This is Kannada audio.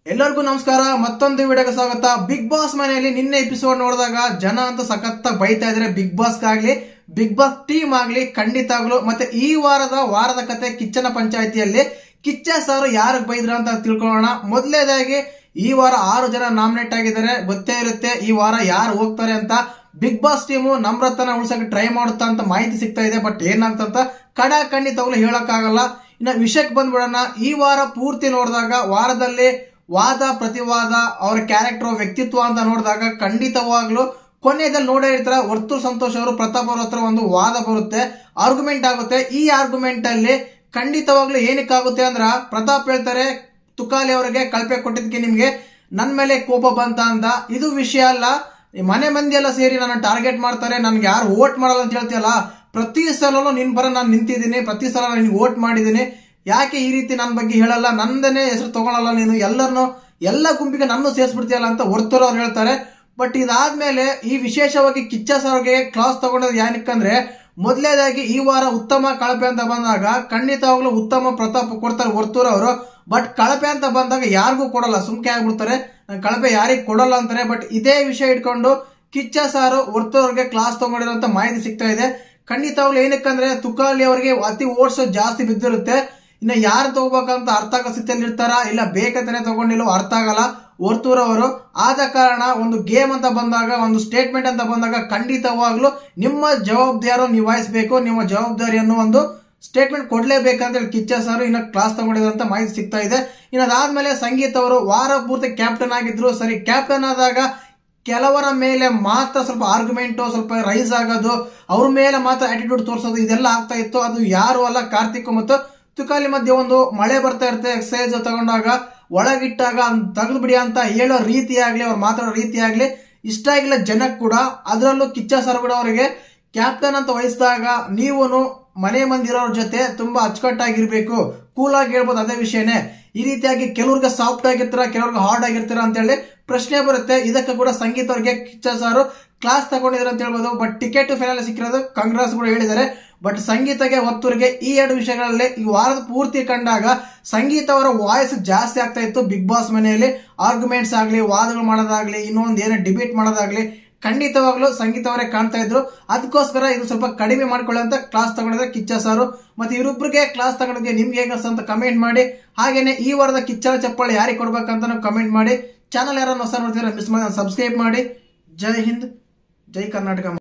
ಎಲ್ಲರಿಗೂ ನಮಸ್ಕಾರ ಮತ್ತೊಂದು ವಿಡಿಯೋಗೆ ಸ್ವಾಗತ ಬಿಗ್ ಬಾಸ್ ಮನೆಯಲ್ಲಿ ನಿನ್ನೆ ಎಪಿಸೋಡ್ ನೋಡಿದಾಗ ಜನ ಅಂತ ಸಖತ್ತ ಬೈತಾ ಇದಾರೆ ಬಿಗ್ ಬಾಸ್ ಆಗ್ಲಿ ಬಿಗ್ ಬಾಸ್ ಟೀಮ್ ಆಗ್ಲಿ ಖಂಡಿತ ಆಗ್ಲು ಮತ್ತೆ ಈ ವಾರದ ವಾರದ ಕತೆ ಕಿಚ್ಚನ ಪಂಚಾಯತಿಯಲ್ಲಿ ಕಿಚ್ಚ ಸರ್ ಯಾರಿಗೆ ಬೈದ್ರ ಅಂತ ತಿಳ್ಕೊಳ್ಳೋಣ ಮೊದಲನೇದಾಗಿ ಈ ವಾರ ಆರು ಜನ ನಾಮಿನೇಟ್ ಆಗಿದ್ದಾರೆ ಗೊತ್ತೇ ಇರುತ್ತೆ ಈ ವಾರ ಯಾರು ಹೋಗ್ತಾರೆ ಅಂತ ಬಿಗ್ ಬಾಸ್ ಟೀಮು ನಮ್ರತನ ಉಳ್ಸಕ್ಕೆ ಟ್ರೈ ಮಾಡುತ್ತಾ ಅಂತ ಮಾಹಿತಿ ಸಿಗ್ತಾ ಇದೆ ಬಟ್ ಏನಾಗ್ತಂತ ಕಡ ಖಂಡಿತವಾಗ್ಲೂ ಹೇಳಕ್ಕಾಗಲ್ಲ ಇನ್ನ ವಿಷಯಕ್ಕೆ ಬಂದ್ಬಿಡೋಣ ಈ ವಾರ ಪೂರ್ತಿ ನೋಡಿದಾಗ ವಾರದಲ್ಲಿ ವಾದ ಪ್ರತಿವಾದ ಅವರ ಕ್ಯಾರೆಕ್ಟರ್ ವ್ಯಕ್ತಿತ್ವ ಅಂತ ನೋಡಿದಾಗ ಖಂಡಿತವಾಗ್ಲೂ ಕೊನೆಯಲ್ಲಿ ನೋಡೇ ಇರ್ತಾರ ವರ್ತೂರ್ ಸಂತೋಷ್ ಅವರು ಪ್ರತಾಪ್ ಅವ್ರ ಹತ್ರ ಒಂದು ವಾದ ಬರುತ್ತೆ ಆರ್ಗ್ಯುಮೆಂಟ್ ಆಗುತ್ತೆ ಈ ಆರ್ಗ್ಯುಮೆಂಟ್ ಅಲ್ಲಿ ಖಂಡಿತವಾಗ್ಲೂ ಏನಕ್ಕಾಗುತ್ತೆ ಅಂದ್ರ ಪ್ರತಾಪ್ ಹೇಳ್ತಾರೆ ತುಕಾಲಿ ಅವರಿಗೆ ಕಳಪೆ ಕೊಟ್ಟಿದ್ದಕ್ಕೆ ನಿಮ್ಗೆ ನನ್ ಮೇಲೆ ಕೋಪ ಬಂತ ಅಂತ ಇದು ವಿಷಯ ಅಲ್ಲ ಈ ಮನೆ ಮಂದಿ ಎಲ್ಲ ಸೇರಿ ನನ್ನ ಟಾರ್ಗೆಟ್ ಮಾಡ್ತಾರೆ ನನ್ಗೆ ಯಾರು ವೋಟ್ ಮಾಡಲ್ಲ ಅಂತ ಹೇಳ್ತೀಯಲ್ಲ ಪ್ರತಿ ಸಲನೂ ನಿನ್ ಪರ ನಾನು ನಿಂತಿದ್ದೀನಿ ಪ್ರತಿ ಸಲ ನಿನ್ಗೆ ವೋಟ್ ಮಾಡಿದ್ದೀನಿ ಯಾಕೆ ಈ ರೀತಿ ನನ್ನ ಬಗ್ಗೆ ಹೇಳಲ್ಲ ನಂದನೇ ಹೆಸರು ತಗೊಳಲ್ಲ ನೀನು ಎಲ್ಲರನ್ನು ಎಲ್ಲ ಗುಂಪಿಗೆ ನನ್ನ ಸೇರಿಸ್ಬಿಡ್ತೀಯಲ್ಲ ಅಂತ ಹೊರ್ತೂರ್ ಅವ್ರು ಹೇಳ್ತಾರೆ ಬಟ್ ಇದಾದ್ಮೇಲೆ ಈ ವಿಶೇಷವಾಗಿ ಕಿಚ್ಚ ಸರ್ಗೆ ಕ್ಲಾಸ್ ತಗೊಂಡದ್ದು ಏನಕ್ಕಂದ್ರೆ ಮೊದಲೇದಾಗಿ ಈ ವಾರ ಉತ್ತಮ ಕಳಪೆ ಅಂತ ಬಂದಾಗ ಖಂಡಿತವಾಗ್ಲೂ ಉತ್ತಮ ಪ್ರತಾಪ್ ಕೊಡ್ತಾರೆ ಹೊರ್ತೂರ್ ಅವರು ಬಟ್ ಕಳಪೆ ಅಂತ ಬಂದಾಗ ಯಾರಿಗೂ ಕೊಡಲ್ಲ ಸುಮ್ಕೆ ಆಗ್ಬಿಡ್ತಾರೆ ನಾನ್ ಕಳಪೆ ಯಾರಿಗೂ ಕೊಡಲ್ಲ ಅಂತಾರೆ ಬಟ್ ಇದೇ ವಿಷಯ ಇಟ್ಕೊಂಡು ಕಿಚ್ಚ ಸಾರು ಹೊರ್ತೂರ್ಗೆ ಕ್ಲಾಸ್ ತಗೊಂಡಿರೋಂತ ಮಾಹಿತಿ ಸಿಗ್ತಾ ಇದೆ ಖಂಡಿತವಾಗ್ಲೂ ಏನಕ್ಕಂದ್ರೆ ತುಕಾಲಿ ಅವರಿಗೆ ಅತಿ ಓಟ್ಸ್ ಜಾಸ್ತಿ ಬಿದ್ದಿರುತ್ತೆ ಇನ್ನ ಯಾರು ತಗೋಬೇಕಂತ ಅರ್ಥ ಆಗೋ ಸ್ಥಿತಿಯಲ್ಲಿ ಇರ್ತಾರ ಇಲ್ಲ ಬೇಕಂತಾನೆ ತಗೊಂಡಿಲ್ಲ ಅರ್ಥ ಆಗಲ್ಲ ಹೊರ್ತೂರ್ ಅವರು ಆದ ಕಾರಣ ಒಂದು ಗೇಮ್ ಅಂತ ಬಂದಾಗ ಒಂದು ಸ್ಟೇಟ್ಮೆಂಟ್ ಅಂತ ಬಂದಾಗ ಖಂಡಿತವಾಗ್ಲೂ ನಿಮ್ಮ ಜವಾಬ್ದಾರಿಯನ್ನು ನಿಭಾಯಿಸಬೇಕು ನಿಮ್ಮ ಜವಾಬ್ದಾರಿಯನ್ನು ಒಂದು ಸ್ಟೇಟ್ಮೆಂಟ್ ಕೊಡ್ಲೇಬೇಕಂತ ಹೇಳಿ ಕಿಚ್ಚ ಸರ್ ಇನ್ನ ಕ್ಲಾಸ್ ತಗೊಂಡಿದಂತ ಮಾಹಿತಿ ಸಿಗ್ತಾ ಇದೆ ಇನ್ನು ಅದಾದ್ಮೇಲೆ ಸಂಗೀತ ಅವರು ವಾರ ಪೂರ್ತಿ ಕ್ಯಾಪ್ಟನ್ ಆಗಿದ್ರು ಸರಿ ಕ್ಯಾಪ್ಟನ್ ಆದಾಗ ಕೆಲವರ ಮೇಲೆ ಮಾತ್ರ ಸ್ವಲ್ಪ ಆರ್ಗ್ಯುಮೆಂಟ್ ಸ್ವಲ್ಪ ರೈಸ್ ಆಗೋದು ಅವ್ರ ಮೇಲೆ ಮಾತ್ರ ಆಟಿಟ್ಯೂಡ್ ತೋರಿಸೋದು ಇದೆಲ್ಲ ಆಗ್ತಾ ಇತ್ತು ಅದು ಯಾರು ಅಲ್ಲ ಕಾರ್ತಿಕ್ ಮತ್ತು ತುಕಾಲಿ ಮಧ್ಯೆ ಒಂದು ಮಳೆ ಬರ್ತಾ ಇರುತ್ತೆ ಎಕ್ಸೈಸ್ ತಗೊಂಡಾಗ ಒಳಗಿಟ್ಟಾಗ ತೆಗೆದು ಬಿಡಿ ಅಂತ ಹೇಳೋ ರೀತಿ ಆಗ್ಲಿ ಅವ್ರು ಮಾತಾಡೋ ರೀತಿ ಆಗ್ಲಿ ಇಷ್ಟ ಆಗಿಲ್ಲ ಜನಕ್ಕೆ ಕೂಡ ಅದರಲ್ಲೂ ಕಿಚ್ಚ ಸರ್ ಕೂಡ ಅವರಿಗೆ ಕ್ಯಾಪ್ಟನ್ ಅಂತ ವಹಿಸಿದಾಗ ನೀವುನು ಮನೆ ಮಂದಿರೋರ ಜೊತೆ ತುಂಬಾ ಅಚ್ಚುಕಟ್ಟಾಗಿರ್ಬೇಕು ಕೂಲ್ ಆಗಿ ಹೇಳ್ಬೋದು ಅದೇ ವಿಷಯನೇ ಈ ರೀತಿಯಾಗಿ ಕೆಲವ್ರಿಗೆ ಸಾಫ್ಟ್ ಆಗಿರ್ತಾರ ಕೆಲವ್ರಿಗೆ ಹಾರ್ಡ್ ಆಗಿರ್ತಾರ ಅಂತ ಹೇಳಿ ಪ್ರಶ್ನೆ ಬರುತ್ತೆ ಇದಕ್ಕೆ ಕೂಡ ಸಂಗೀತ ಅವ್ರಿಗೆ ಕಿಚ್ಚ ಸಾರು ಕ್ಲಾಸ್ ತಗೊಂಡಿದ್ರು ಅಂತ ಹೇಳ್ಬೋದು ಬಟ್ ಟಿಕೆಟ್ ಫೈನಲ್ ಸಿಕ್ಕಿರೋದು ಕಾಂಗ್ರೆಸ್ ಕೂಡ ಹೇಳಿದ್ದಾರೆ ಬಟ್ ಸಂಗೀತಗೆ ಒತ್ತೂರಿಗೆ ಈ ಎರಡು ವಿಷಯಗಳಲ್ಲಿ ಈ ವಾರದ ಪೂರ್ತಿ ಕಂಡಾಗ ಸಂಗೀತ ಅವರ ವಾಯ್ಸ್ ಜಾಸ್ತಿ ಆಗ್ತಾ ಇತ್ತು ಬಿಗ್ ಬಾಸ್ ಮನೆಯಲ್ಲಿ ಆರ್ಗ್ಯುಮೆಂಟ್ಸ್ ಆಗ್ಲಿ ವಾದಗಳು ಮಾಡೋದಾಗ್ಲಿ ಇನ್ನೊಂದು ಏನೋ ಡಿಬೇಟ್ ಮಾಡೋದಾಗ್ಲಿ ಖಂಡಿತವಾಗ್ಲೂ ಸಂಗೀತ ಅವರೇ ಕಾಣ್ತಾ ಇದ್ರು ಅದಕ್ಕೋಸ್ಕರ ಇದು ಸ್ವಲ್ಪ ಕಡಿಮೆ ಮಾಡ್ಕೊಳ್ಳಿ ಅಂತ ಕ್ಲಾಸ್ ತಗೊಂಡಿದ್ರೆ ಕಿಚ್ಚ ಸಾರು ಮತ್ತೆ ಇವರಿಬ್ಬರಿಗೆ ಕ್ಲಾಸ್ ತಗೊಂಡಿದ್ದೆ ನಿಮ್ಗೆ ಹೇಗೆ ಅಂತ ಕಮೆಂಟ್ ಮಾಡಿ ಹಾಗೇನೆ ಈ ವಾರದ ಕಿಚ್ಚನ ಚಪ್ಪಾಳೆ ಯಾರಿಗೆ ಕೊಡ್ಬೇಕಂತ ಕಮೆಂಟ್ ಮಾಡಿ ಚಾನಲ್ ಯಾರನ್ನ ಹೊಸ ನೋಡ್ತೀರಾ ಮಿಸ್ ಮಾಡಿ ಸಬ್ಸ್ಕ್ರೈಬ್ ಮಾಡಿ ಜೈ ಹಿಂದ್ ಜೈ ಕರ್ನಾಟಕ